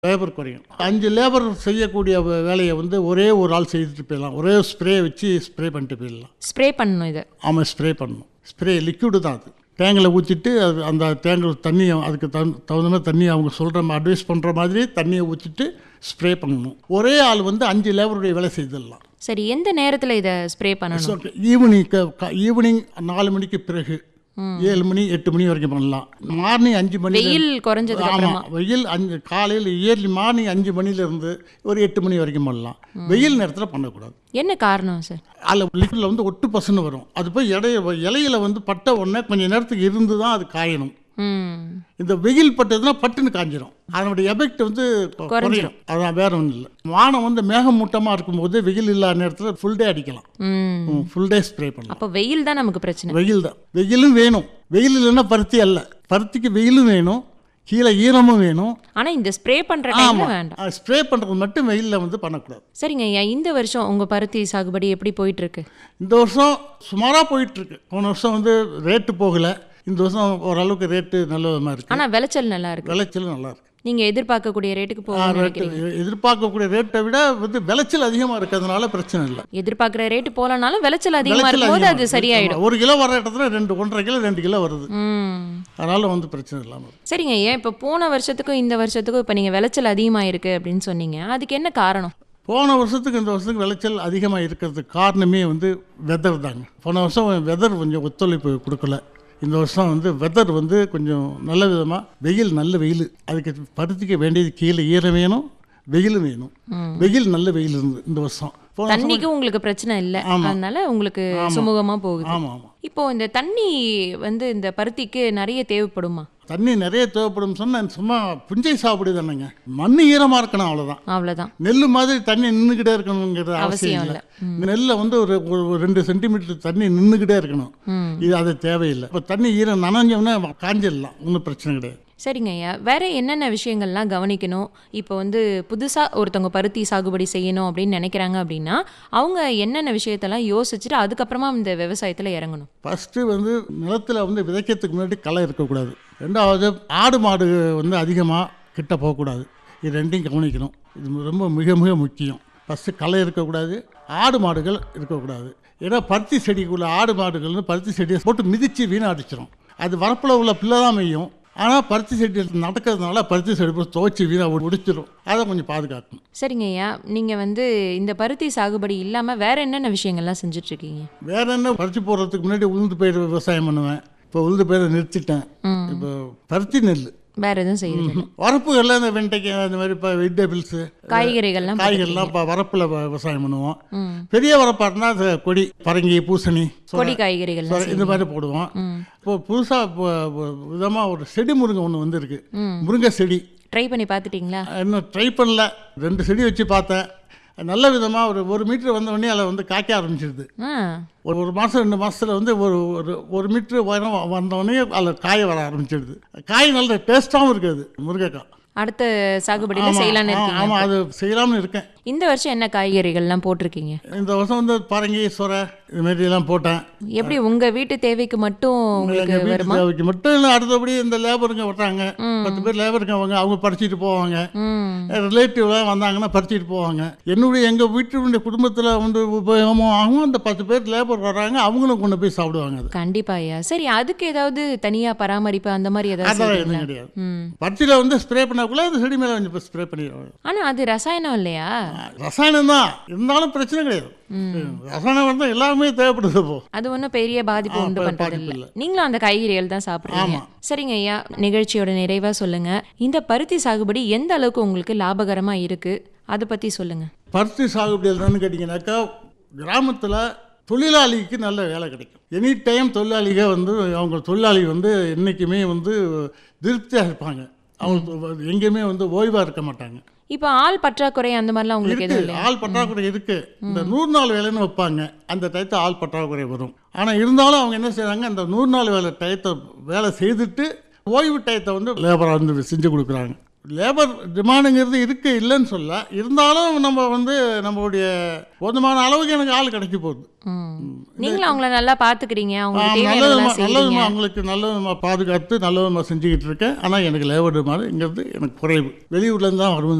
Labour குறையும் அஞ்சு labour செய்யக்கூடிய வே- வேலையை வந்து ஒரே ஒரு ஆள் செய்துட்டு போயிடலாம் ஒரே ஸ்ப்ரே வச்சு ஸ்ப்ரே பண்ணிட்டு போயிடலாம் ஸ்ப்ரே பண்ணணும் இதை ஆமாம் ஸ்ப்ரே பண்ணணும் ஸ்ப்ரே லிக்விடு தான் அது டேங்கில் ஊற்றிட்டு அது அந்த டேங்கில் தண்ணியை அதுக்கு தகுந்த தகுந்த மாதிரி தண்ணி அவங்க சொல்கிற அட்வைஸ் பண்ணுற மாதிரி தண்ணியை ஊற்றிட்டு ஸ்ப்ரே பண்ணணும் ஒரே ஆள் வந்து அஞ்சு லேபருடைய வேலை செய்திடலாம் சரி எந்த நேரத்தில் இதை ஸ்ப்ரே பண்ணணும் ஈவினிங் ஈவினிங் நாலு மணிக்கு பிறகு ஏழு மணி எட்டு மணி வரைக்கும் பண்ணலாம் மார்னிங் அஞ்சு மணி வெயில் குறைஞ்சதுக்கு அப்புறமா ஆமாம் வெயில் அஞ்சு காலையில் இயர்லி மார்னிங் அஞ்சு மணிலேருந்து ஒரு எட்டு மணி வரைக்கும் பண்ணலாம் வெயில் நேரத்தில் பண்ணக்கூடாது என்ன காரணம் சார் அதில் லிக்விடில் வந்து ஒட்டு பசுன்னு வரும் அது போய் இடைய இலையில வந்து பட்ட உடனே கொஞ்சம் நேரத்துக்கு இருந்து தான் அது காயணும் ம் இந்த வெயில் பட்டதுன்னா பட்டுன்னு காஞ்சிரும் அதனுடைய எஃபெக்ட் வந்து கொ- குறையும் அதான் வேற ஒன்றும் இல்லை வானம் வந்து மேகமூட்டமாக இருக்கும்போது வெயில் இல்லாத நேரத்தில் ஃபுல் டே அடிக்கலாம் ம் ஃபுல் டே ஸ்ப்ரே பண்ணலாம் அப்போ வெயில் தான் நமக்கு பிரச்சனை வெயில் தான் வெயிலும் வேணும் வெயில் இல்லைன்னா பருத்தி அல்ல பருத்திக்கு வெயிலும் வேணும் கீழே ஈரமும் வேணும் ஆனா இந்த ஸ்ப்ரே பண்ற டைம்ல வேண்டாம் ஸ்ப்ரே பண்ணுறது மட்டும் வெயிலில் வந்து பண்ணக்கூடாது சரிங்க ஐயா இந்த வருஷம் உங்க பருத்தி சாகுபடி எப்படி போயிட்டு இருக்கு இந்த வருஷம் சுமாராக போயிட்டுருக்கு போன வருஷம் வந்து ரேட்டு போகலை இந்த வருஷம் ஓரளவுக்கு ரேட்டு நல்ல விதமாக இருக்குது ஆனா விளைச்சல் நல்லா இருக்கு விளைச்சல் நல்லா இருக்கு நீங்க எதிர்பார்க்கக்கூடிய ரேட்டுக்கு போக ரேட்டு நினைக்கிறீங்க எதிர்பார்க்கக்கூடிய ரேட்டை விட வந்து விளைச்சல் அதிகமாக இருக்கிறதுனால பிரச்சனை இல்லை எதிர்பார்க்குற ரேட்டு போலனாலும் விளைச்சல் அதிகமா விளைச்சல் இருக்கும்போது அதிகமா அது இருக்கு. சரியாயிடும் ஆமா. ஒரு கிலோ வர இடத்துல ரெண்டு ஒன்றரை கிலோ ரெண்டு கிலோ வருது ம் அதனால வந்து பிரச்சனை இல்லாமல் இருக்கு. சரிங்க ஐயா இப்போ போன வருஷத்துக்கும் இந்த வருஷத்துக்கும் இப்போ நீங்கள் விளைச்சல் அதிகமாக இருக்குது அப்படின்னு சொன்னீங்க அதுக்கு என்ன காரணம் போன வருஷத்துக்கு இந்த வருஷத்துக்கு விளைச்சல் அதிகமாக இருக்கிறதுக்கு காரணமே வந்து வெதர் தாங்க போன வருஷம் வெதர் கொஞ்சம் ஒத்துழைப்பு கொடுக்கல இந்த வருஷம் வந்து வெதர் வந்து கொஞ்சம் நல்ல விதமாக வெயில் நல்ல வெயில் அதுக்கு பருத்திக்க வேண்டியது கீழே ஈரம் வேணும் வெயிலும் வேணும் வெயில் நல்ல வெயில் இருந்தது இந்த வருஷம் போன வருஷம் தண்ணிக்கு உங்களுக்கு பிரச்சனை இல்லை அதனால உங்களுக்கு சுமூகமாக போகுது ஆமாம் ஆமாம் இப்போ இந்த தண்ணி வந்து இந்த பருத்திக்கு நிறைய தேவைப்படுமா தண்ணி நிறைய தேவைப்படும் சொன்னால் சும்மா புஞ்சை சாப்பிடு தானேங்க மண் ஈரமாக இருக்கணும் அவ்வளோதான் அவ்வளோதான் நெல் மாதிரி தண்ணி நின்றுக்கிட்டே இருக்கணுங்கிறது அவசியம் அவசியம் இல்லை நெல்லை வந்து ஒரு ஒரு ஒரு ரெண்டு சென்டிமீட்டர் தண்ணி நின்றுக்கிட்டே இருக்கணும் ம் இது அது தேவையில்லை இப்போ தண்ணி ஈரம் நனைஞ்சோம்னா காஞ்சிடலாம் ஒன்றும் பிரச்சனை கிடையாது சரிங்க ஐயா வேற என்னென்ன விஷயங்கள்லாம் கவனிக்கணும் இப்போ வந்து புதுசாக ஒருத்தவங்க பருத்தி சாகுபடி செய்யணும் அப்படின்னு நினைக்கிறாங்க அப்படின்னா அவங்க என்னென்ன விஷயத்தெல்லாம் யோசிச்சுட்டு அதுக்கப்புறமா இந்த விவசாயத்தில் இறங்கணும் ஃபஸ்ட்டு வந்து நிலத்தில் வந்து விதைக்கிறதுக்கு முன்னாடி களை இருக்கக்கூடாது ரெண்டாவது ஆடு மாடு வந்து அதிகமாக கிட்ட போகக்கூடாது இது ரெண்டையும் கவனிக்கணும் இது ரொம்ப மிக மிக முக்கியம் ஃபஸ்ட்டு களை இருக்கக்கூடாது ஆடு மாடுகள் இருக்கக்கூடாது ஏன்னா பருத்தி செடிக்குள்ள ஆடு மாடுகள் வந்து பருத்தி செடியை போட்டு மிதித்து வீணடிச்சிடும் அது வரப்பில் உள்ள பிள்ளை தான் மெய்யும் ஆனால் பருத்தி செடி நடக்கிறதுனால பருத்தி செடி போய் துவைச்சி வீணாக முடிச்சிடும் அதை கொஞ்சம் பாதுகாக்கணும் சரிங்க ஐயா நீங்கள் வந்து இந்த பருத்தி சாகுபடி இல்லாமல் வேற என்னென்ன விஷயங்கள்லாம் செஞ்சுட்டு இருக்கீங்க வேற என்ன பருத்தி போடுறதுக்கு முன்னாடி உளுந்து பயிர் விவசாயம் பண்ணுவேன் இப்போ உளுந்து பயிரை நிறுத்திட்டேன் இப்போ பருத்தி நெல் வேற எதுவும் செய்யுது வரப்புகளில் இந்த வெண்டைக்காய் அந்த மாதிரி இப்போ வெஜிடபிள்ஸு காய்கறிகள்லாம் காய்கறிலாம் இப்போ வரப்பில் வ- விவசாயம் பண்ணுவோம் பெரிய வரப்பாக இருந்தால் அது கொடி பரங்கி பூசணி சொர- கொடி காய்கறிகள்லாம் சொர- இந்த மாதிரி போடுவோம் இப்போ புதுசாக விதமாக ஒரு செடி முருங்கை ஒன்று வந்திருக்கு முருங்கை செடி ட்ரை பண்ணி பார்த்துட்டீங்களா இன்னும் ட்ரை பண்ணல ரெண்டு செடி வச்சு பார்த்தேன் நல்ல விதமாக ஒரு ஒரு மீட்டர் வந்த உடனே அதில் வந்து காய்க்க ஆரம்பிச்சிருது ஆ ஒரு ஒரு மாதம் ரெண்டு மாதத்தில் வந்து ஒரு ஒரு ஒரு மீட்ரு உயரம் வந்தோடனே அதில் காய வர ஆரம்பிச்சிடுது காய் நல்ல டேஸ்ட்டாகவும் இருக்குது முருங்கைக்காய் அடுத்த சாகுபடியில் செய்யலான்னு இருக்கீங்க ஆமாம் அது செய்யலாம்னு இருக்கேன் இந்த வருஷம் என்ன காய்கறிகள்லாம் போட்டிருக்கீங்க இந்த வருஷம் வந்து பரங்கி சொரை இது மாதிரி எல்லாம் போட்டேன் எப்படி உங்க வீட்டு தேவைக்கு மட்டும் உங்களுக்கு எங்கள் வீட்டு வருமா தேவைக்கு மட்டும் இல்லை அடுத்தபடி இந்த லேபருங்க வர்றாங்க பத்து பேர் லேபருங்க அவங்க அவங்க பறிச்சிட்டு போவாங்க ம் ரிலேட்டிவ்லாம் வந்தாங்கன்னா பறிச்சிட்டு போவாங்க என்னுடைய எங்கள் வீட்டுடைய குடும்பத்தில் வந்து உபயோகமும் ஆகும் அந்த பத்து பேர் லேபர் வர்றாங்க அவங்களும் கொண்டு போய் சாப்பிடுவாங்க அது கண்டிப்பா ஐயா சரி அதுக்கு ஏதாவது தனியா பராமரிப்பு அந்த மாதிரி ஏதாவது அதெல்லாம் செய்றீங்களா? எதுவும் கிடையாது ம் பருத்தியில் வந்து ஸ்ப்ரே பண்ணக்குள்ள அது செடி மேலே கொஞ்சம் ஸ்ப்ரே பண்ணிடுவாங்க ஆனா அது ரசாயனம் இல்லையா ரசாயனம் தான் இருந்தாலும் பிரச்சனை கிடையாது ரசாயனம் வந்து எல்லாமே தேவைப்படுது இப்போ அது ஒன்றும் பெரிய பாதிப்பு ஆ, உண்டு பா- பண்றது பாதிப்பு இல்லை நீங்களும் அந்த காய்கறிகள் தான் சாப்பிட்றீங்க ஆமா. சரிங்க ஐயா நிகழ்ச்சியோட நிறைவா சொல்லுங்க இந்த பருத்தி சாகுபடி எந்த அளவுக்கு உங்களுக்கு லாபகரமா இருக்கு அதை பத்தி சொல்லுங்க பருத்தி சாகுபடி என்னன்னு கேட்டிங்கனாக்கா கிராமத்தில் தொழிலாளிக்கு நல்ல வேலை கிடைக்கும் எனி டைம் தொழிலாளிக வந்து அவங்க தொழிலாளி வந்து என்றைக்குமே வந்து திருப்தியாக இருப்பாங்க அவங்க எங்கேயுமே வந்து ஓய்வாக இருக்க மாட்டாங்க இப்போ ஆள் பற்றாக்குறை அந்த மாதிரிலாம் உங்களுக்கு எதுவும் இருக்கு இல்லையா ஆள் பற்றாக்குறை இருக்கு இந்த நூறு நாள் வேலைன்னு வைப்பாங்க அந்த டயத்தை ஆள் பற்றாக்குறை வரும் ஆனால் இருந்தாலும் அவங்க என்ன செய்றாங்க அந்த நூறு நாள் வேலை டயத்தை வேலை செய்துட்டு ஓய்வு டயத்தை வந்து லேபராக வந்து செஞ்சு கொடுக்குறாங்க லேபர் டிமாண்டுங்கிறது இருக்குது இல்லைன்னு சொல்ல இருந்தாலும் நம்ம வந்து நம்மளுடைய போதுமான அளவுக்கு எனக்கு ஆள் கிடைக்க போகுது ம். நீங்களும் அவங்கள நல்லா பாத்துக்கிறீங்க அவங்களுக்கு நல்ல தேவையானதெல்லாம் விதமாக நல்ல செய்றீங்க விதமாக அவங்களுக்கு நல்ல விதமாக பாதுகாத்து நல்ல விதமாக செஞ்சுக்கிட்டு இருக்கேன் ஆனால் எனக்கு லேபர் டிமாண்டுங்கிறது எனக்கு குறைவு வெளியூர்லேருந்து தான் வருவது